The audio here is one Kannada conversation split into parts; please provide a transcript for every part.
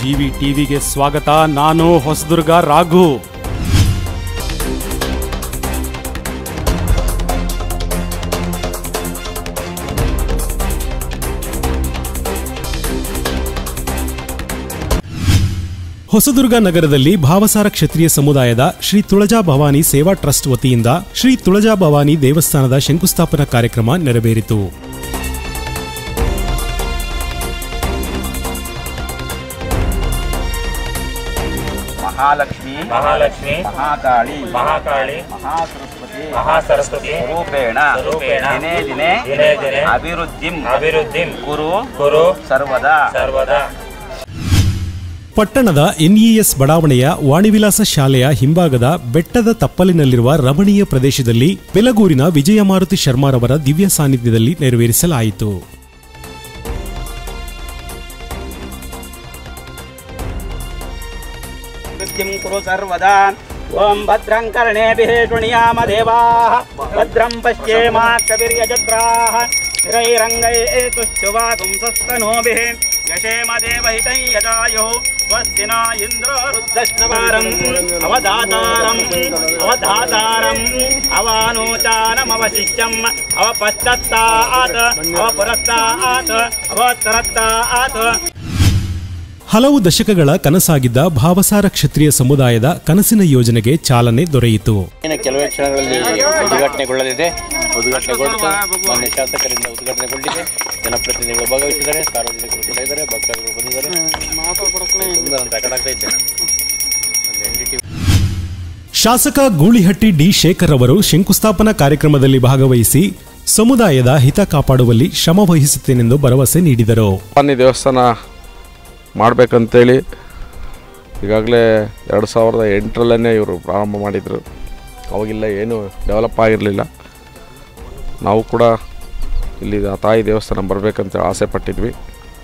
ಜಿವಿ ಟಿವಿಗೆ ಸ್ವಾಗತ ನಾನು ಹೊಸದುರ್ಗ ರಾಘು ಹೊಸದುರ್ಗ ನಗರದಲ್ಲಿ ಭಾವಸಾರ ಕ್ಷತ್ರಿಯ ಸಮುದಾಯದ ಶ್ರೀ ತುಳಜಾ ಭವಾನಿ ಸೇವಾ ಟ್ರಸ್ಟ್ ವತಿಯಿಂದ ಶ್ರೀ ತುಳಜಾ ಭವಾನಿ ದೇವಸ್ಥಾನದ ಶಂಕುಸ್ಥಾಪನಾ ಕಾರ್ಯಕ್ರಮ ನೆರವೇರಿತು ಮಹಾಲಕ್ಷ್ಮಿ ಮಹಾಲಕ್ಷ್ಮಿ ಮಹಾಕಾಳಿ ಮಹಾಕಾಳಿ ಮಹಾಸರಸ್ವತಿ ಮಹಾಸರಸ್ವತಿ ರೂಪೇಣ ರೂಪೇಣ ದಿನೇ ದಿನೇ ದಿನೇ ದಿನೇ ಅಭಿವೃದ್ಧಿಂ ಅಭಿವೃದ್ಧಿಂ ಕುರು ಕುರು ಸರ್ವದಾ ಸರ್ವದಾ ಪಟ್ಟಣದ ಎನ್ಇಎಸ್ ಬಡಾವಣೆಯ ವಾಣಿವಿಲಾಸ ಶಾಲೆಯ ಹಿಂಭಾಗದ ಬೆಟ್ಟದ ತಪ್ಪಲಿನಲ್ಲಿರುವ ರಮಣೀಯ ಪ್ರದೇಶದಲ್ಲಿ ಬೆಲಗೂರಿನ ವಿಜಯಮಾರುತಿ ಶರ್ಮಾರವರ ದಿವ್ಯ ಸಾನ್ನಿಧ್ಯದಲ್ಲಿ ನೆರವೇರಿಸಲಾಯಿತು वृद्धिं कुरु सर्वदा ॐ भद्रं कर्णेभिः शृणुयाम देवाः भद्रं पश्येमाकविर्यजत्राः स्थिरैरङ्गैतुश्चुवातुं सस्तनोभिः यशेम देवहितं यदायुः स्वस्ति न इन्द्रो रुद्धश्नवारम् अवधातारम् अवधातारम् अवानोचानमवशिष्यम् अवपश्चत्तात् अवपुरस्तात् अवोत्तरत्तात् ಹಲವು ದಶಕಗಳ ಕನಸಾಗಿದ್ದ ಭಾವಸಾರ ಕ್ಷತ್ರಿಯ ಸಮುದಾಯದ ಕನಸಿನ ಯೋಜನೆಗೆ ಚಾಲನೆ ದೊರೆಯಿತು ಇನ್ನು ಕೆಲವೇ ಕ್ಷಣಗಳಲ್ಲಿ ಉದ್ಘಾಟನೆಗೊಳ್ಳಲಿದೆ ಉದ್ಘಾಟನೆಗೊಳ್ತಾ ಮಾನ್ಯ ಶಾಸಕರಿಂದ ಉದ್ಘಾಟನೆಗೊಂಡಿದೆ ಜನಪ್ರತಿನಿಧಿಗಳು ಭಾಗವಹಿಸಿದ್ದಾರೆ ಸಾರ್ವಜನಿಕರು ಕೂಡ ಇದ್ದಾರೆ ಭಕ್ತಾದಿಗಳು ಬಂದಿದ್ದಾರೆ ಸುಂದರ ಅಂತ ಆ ಕಡೆ ಆಗ್ತೈತೆ ನಮ್ಮ ಎನ್ ಡಿ ಟಿ ಶಾಸಕ ಗೂಳಿಹಟ್ಟಿ ಡಿ ಶೇಖರ್ ಅವರು ಶಂಕುಸ್ಥಾಪನಾ ಕಾರ್ಯಕ್ರಮದಲ್ಲಿ ಭಾಗವಹಿಸಿ ಸಮುದಾಯದ ಹಿತ ಕಾಪಾಡುವಲ್ಲಿ ಶ್ರಮ ವಹಿಸುತ್ತೇನೆಂದು ಭರವಸೆ ನೀಡಿದರು ಭವಾನಿ ದೇವಸ್ಥಾನ ಮಾಡಬೇಕಂತೇಳಿ ಈಗಾಗಲೇ ಎರಡು ಸಾವಿರದ ಎಂಟರಲ್ಲೇ ಇವರು ಪ್ರಾರಂಭ ಮಾಡಿದರು ಅವಾಗಿಲ್ಲ ಏನೂ ಡೆವಲಪ್ ಆಗಿರಲಿಲ್ಲ ನಾವು ಕೂಡ ಇಲ್ಲಿ ಆ ತಾಯಿ ದೇವಸ್ಥಾನ ಬರಬೇಕಂತ ಆಸೆ ಪಟ್ಟಿದ್ವಿ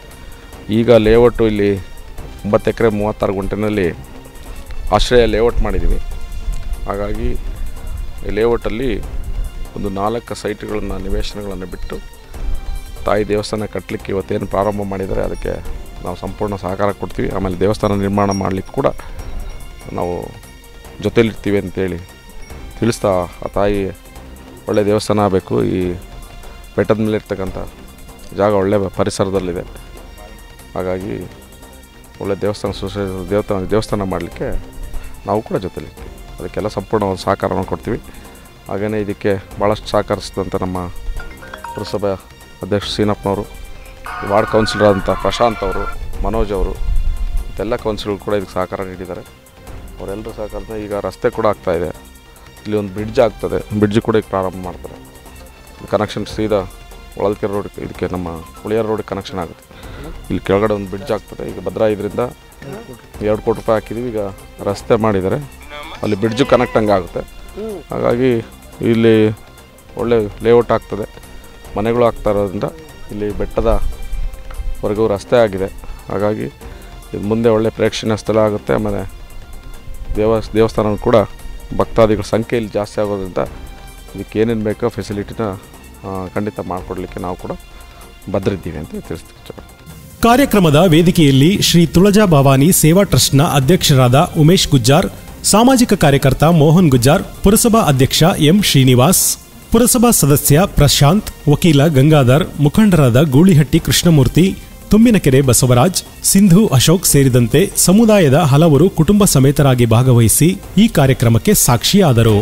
ಈಗ ಲೇಔಟು ಇಲ್ಲಿ ಒಂಬತ್ತು ಎಕರೆ ಮೂವತ್ತಾರು ಗುಂಟೆನಲ್ಲಿ ಆಶ್ರಯ ಲೇಔಟ್ ಮಾಡಿದ್ವಿ ಹಾಗಾಗಿ ಈ ಲೇಔಟಲ್ಲಿ ಒಂದು ನಾಲ್ಕು ಸೈಟ್ಗಳನ್ನು ನಿವೇಶನಗಳನ್ನು ಬಿಟ್ಟು ತಾಯಿ ದೇವಸ್ಥಾನ ಕಟ್ಟಲಿಕ್ಕೆ ಇವತ್ತೇನು ಪ್ರಾರಂಭ ಮಾಡಿದ್ದಾರೆ ಅದಕ್ಕೆ ನಾವು ಸಂಪೂರ್ಣ ಸಹಕಾರ ಕೊಡ್ತೀವಿ ಆಮೇಲೆ ದೇವಸ್ಥಾನ ನಿರ್ಮಾಣ ಮಾಡಲಿಕ್ಕೆ ಕೂಡ ನಾವು ಜೊತೆಲಿರ್ತೀವಿ ಅಂತೇಳಿ ತಿಳಿಸ್ತಾ ಆ ತಾಯಿ ಒಳ್ಳೆಯ ದೇವಸ್ಥಾನ ಆಗಬೇಕು ಈ ಬೆಟ್ಟದ ಮೇಲೆ ಇರ್ತಕ್ಕಂಥ ಜಾಗ ಒಳ್ಳೆಯ ಪರಿಸರದಲ್ಲಿದೆ ಹಾಗಾಗಿ ಒಳ್ಳೆ ದೇವಸ್ಥಾನ ಸುಸ ದೇವಸ್ಥಾನ ದೇವಸ್ಥಾನ ಮಾಡಲಿಕ್ಕೆ ನಾವು ಕೂಡ ಜೊತೆಲಿರ್ತೀವಿ ಅದಕ್ಕೆಲ್ಲ ಸಂಪೂರ್ಣ ಒಂದು ಸಹಕಾರವನ್ನು ಕೊಡ್ತೀವಿ ಹಾಗೆಯೇ ಇದಕ್ಕೆ ಭಾಳಷ್ಟು ಸಹಕರಿಸಿದಂಥ ನಮ್ಮ ಪುರಸಭೆ ಅಧ್ಯಕ್ಷ ಸೀನಪ್ಪನವರು ವಾರ್ಡ್ ಕೌನ್ಸಿಲರ್ ಆದಂಥ ಪ್ರಶಾಂತ್ ಅವರು ಮನೋಜ್ ಅವರು ಮತ್ತೆಲ್ಲ ಕೌನ್ಸಿಲರ್ಗಳು ಕೂಡ ಇದಕ್ಕೆ ಸಹಕಾರ ನೀಡಿದ್ದಾರೆ ಅವರೆಲ್ಲರೂ ಸಹಕಾರದಿಂದ ಈಗ ರಸ್ತೆ ಕೂಡ ಆಗ್ತಾ ಇದೆ ಇಲ್ಲಿ ಒಂದು ಬ್ರಿಡ್ಜ್ ಆಗ್ತದೆ ಬ್ರಿಡ್ಜ್ ಕೂಡ ಈಗ ಪ್ರಾರಂಭ ಮಾಡ್ತಾರೆ ಕನೆಕ್ಷನ್ ಸೀದಾ ಹೊಳಲ್ಕೆರೆ ರೋಡ್ ಇದಕ್ಕೆ ನಮ್ಮ ಹುಳಿಯಾರ ರೋಡಿಗೆ ಕನೆಕ್ಷನ್ ಆಗುತ್ತೆ ಇಲ್ಲಿ ಕೆಳಗಡೆ ಒಂದು ಬ್ರಿಡ್ಜ್ ಆಗ್ತದೆ ಈಗ ಭದ್ರಾ ಇದರಿಂದ ಎರಡು ಕೋಟಿ ರೂಪಾಯಿ ಹಾಕಿದ್ದೀವಿ ಈಗ ರಸ್ತೆ ಮಾಡಿದ್ದಾರೆ ಅಲ್ಲಿ ಬ್ರಿಡ್ಜು ಕನೆಕ್ಟ್ ಹಂಗೆ ಆಗುತ್ತೆ ಹಾಗಾಗಿ ಇಲ್ಲಿ ಒಳ್ಳೆ ಲೇಔಟ್ ಆಗ್ತದೆ ಮನೆಗಳು ಆಗ್ತಾ ಇರೋದ್ರಿಂದ ಇಲ್ಲಿ ಬೆಟ್ಟದ ವರೆಗೂ ರಸ್ತೆ ಆಗಿದೆ ಹಾಗಾಗಿ ಇದು ಮುಂದೆ ಒಳ್ಳೆ ಪ್ರೇಕ್ಷಣೀಯ ಸ್ಥಳ ಆಗುತ್ತೆ ಆಮೇಲೆ ದೇವ ದೇವಸ್ಥಾನ ಕೂಡ ಭಕ್ತಾದಿಗಳ ಸಂಖ್ಯೆ ಇಲ್ಲಿ ಜಾಸ್ತಿ ಆಗೋದ್ರಿಂದ ಇದಕ್ಕೆ ಏನೇನು ಬೇಕೋ ಫೆಸಿಲಿಟಿನ ಆ, ಖಂಡಿತ ಮಾಡಿಕೊಡ್ಲಿಕ್ಕೆ ನಾವು ಕೂಡ ಭದ್ರಿದ್ದೀವಿ ಅಂತ ತಿಳಿಸ್ತೀವಿ ಇಷ್ಟಪಡ್ತೀನಿ. ಕಾರ್ಯಕ್ರಮದ ವೇದಿಕೆಯಲ್ಲಿ ಶ್ರೀ ತುಳಜಾ ಭವಾನಿ ಸೇವಾ ಟ್ರಸ್ಟ್ನ ಅಧ್ಯಕ್ಷರಾದ ಉಮೇಶ್ ಗುಜ್ಜಾರ್ ಸಾಮಾಜಿಕ ಕಾರ್ಯಕರ್ತ ಮೋಹನ್ ಗುಜ್ಜಾರ್ ಪುರಸಭಾ ಅಧ್ಯಕ್ಷ ಎಂ ಶ್ರೀನಿವಾಸ್ ಪುರಸಭಾ ಸದಸ್ಯ ಪ್ರಶಾಂತ್ ವಕೀಲ ಗಂಗಾಧರ್ ಮುಖಂಡರಾದ ಗೂಳಿಹಟ್ಟಿ ಕೃಷ್ಣಮೂರ್ತಿ ತುಂಬಿನಕೆರೆ ಬಸವರಾಜ್ ಸಿಂಧು ಅಶೋಕ್ ಸೇರಿದಂತೆ ಸಮುದಾಯದ ಹಲವರು ಕುಟುಂಬ ಸಮೇತರಾಗಿ ಭಾಗವಹಿಸಿ ಈ ಕಾರ್ಯಕ್ರಮಕ್ಕೆ ಸಾಕ್ಷಿಯಾದರು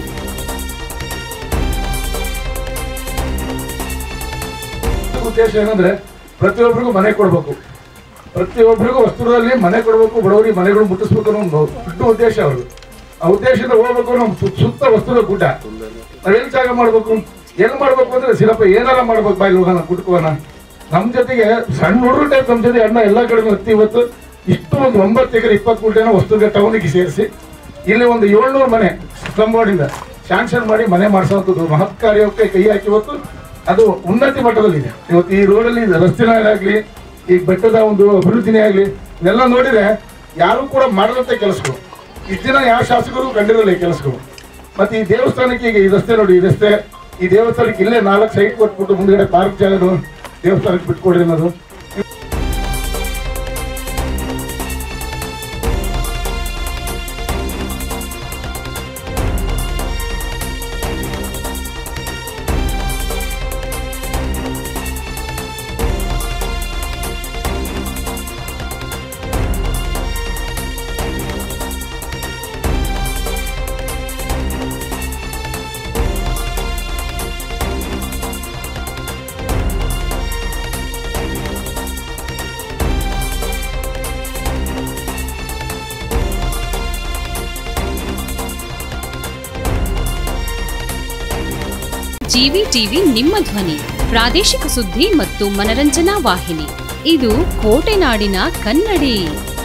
ಉದ್ದೇಶ ಏನಂದ್ರೆ ಪ್ರತಿಯೊಬ್ಬರಿಗೂ ಮನೆ ಕೊಡಬೇಕು ಪ್ರತಿಯೊಬ್ಬರಿಗೂ ವಸ್ತುಗಳಲ್ಲಿ ಮನೆ ಕೊಡಬೇಕು ಬಡವರಿಗೆ ಮನೆಗಳು ಮುಟ್ಟಿಸ್ಬೇಕು ಅನ್ನೋ ಒಂದು ದೊಡ್ಡ ಉದ್ದೇಶ ಅವ್ರದ್ದು ಆ ಉದ್ದೇಶದಿಂದ ಹೋಗ್ಬೇಕು ನಮ್ಮ ಸುತ್ತ ಸುತ್ತ ವಸ್ತುಗಳ ಗುಡ್ಡ ನಾವೆಲ್ಲಿ ಜಾಗ ಮಾಡ್ಬೇಕು ಎಲ್ಲಿ ಮಾಡ್ಬೇಕು ಅಂದ್ರೆ ಸಿರಪ್ಪ ಏನಾರ ಮಾಡ್ಬೇಕು ಬಾಯಿ ಹೋಗೋಣ ಕುಟ್ಕೋಣ ನಮ್ ಜೊತೆಗೆ ಸಣ್ಣ ಹುಡುಗರು ಟೈಪ್ ನಮ್ ಜೊತೆ ಅಣ್ಣ ಎಲ್ಲಾ ಕಡೆ ಹತ್ತಿ ಇವತ್ತು ಇಷ್ಟು ಒಂದು ಒಂಬತ್ತು ಎಕರೆ ಇಪ್ಪತ್ತು ಗುಂಟೆನ ವಸ್ತುಗೆ ಟೌನಿಗೆ ಸೇರಿಸಿ ಇಲ್ಲಿ ಒಂದು ಏಳ್ನೂರು ಮನೆ ಸ್ಲಮ್ ಬೋರ್ಡಿಂದ ಶಾಂಕ್ಷನ್ ಮಾಡಿ ಮನೆ ಮಾಡಿಸುವಂಥದ್ದು ಮಹತ್ ಕಾರ್ಯಕ್ಕೆ ಕೈ ಹಾಕಿ ಇವತ್ತು ಅದು ಉನ್ನತಿ ಮಟ್ಟದಲ್ಲಿದೆ ಇವತ್ತು ಈ ರೋಡಲ್ಲಿ ರಸ್ತೆನೇ ಆಗ್ಲಿ ಈ ಬೆಟ್ಟದ ಒಂದು ಅಭಿವೃದ್ಧಿನೇ ಆಗ್ಲಿ ಇದೆಲ್ಲ ನೋಡಿದ್ರೆ ಯಾರು ಕೂಡ ಮಾಡದಂತ ಕೆಲಸಗಳು ಇಷ್ಟು ದಿನ ಯಾವ ಶಾಸಕರು ಕಂಡಿರಲ್ಲ ಈ ಕೆಲಸಗಳು ಮತ್ತೆ ಈ ದೇವಸ್ಥಾನಕ್ಕೆ ಈಗ ಈ ರಸ್ತೆ ನೋಡಿ ಈ ರಸ್ತೆ ಈ ದೇವಸ್ಥಾನಕ್ಕೆ ಇಲ್ಲೇ ನಾಲ್ಕು ಸೈಟ್ ಕೊಟ್ಬಿಟ್ಟು ಮುಂದ್ಗಡೆ ಪಾರ್ಕ್ ಜಾಗನು ದೇವಸ್ಥಾನಕ್ಕೆ ಬಿಟ್ಕೊಡ್ರಿ ಅನ್ನೋದು ಜಿವಿ ಟಿವಿ ನಿಮ್ಮ ಧ್ವನಿ ಪ್ರಾದೇಶಿಕ ಸುದ್ದಿ ಮತ್ತು ಮನರಂಜನಾ ವಾಹಿನಿ ಇದು ಕೋಟೆನಾಡಿನ ಕನ್ನಡಿ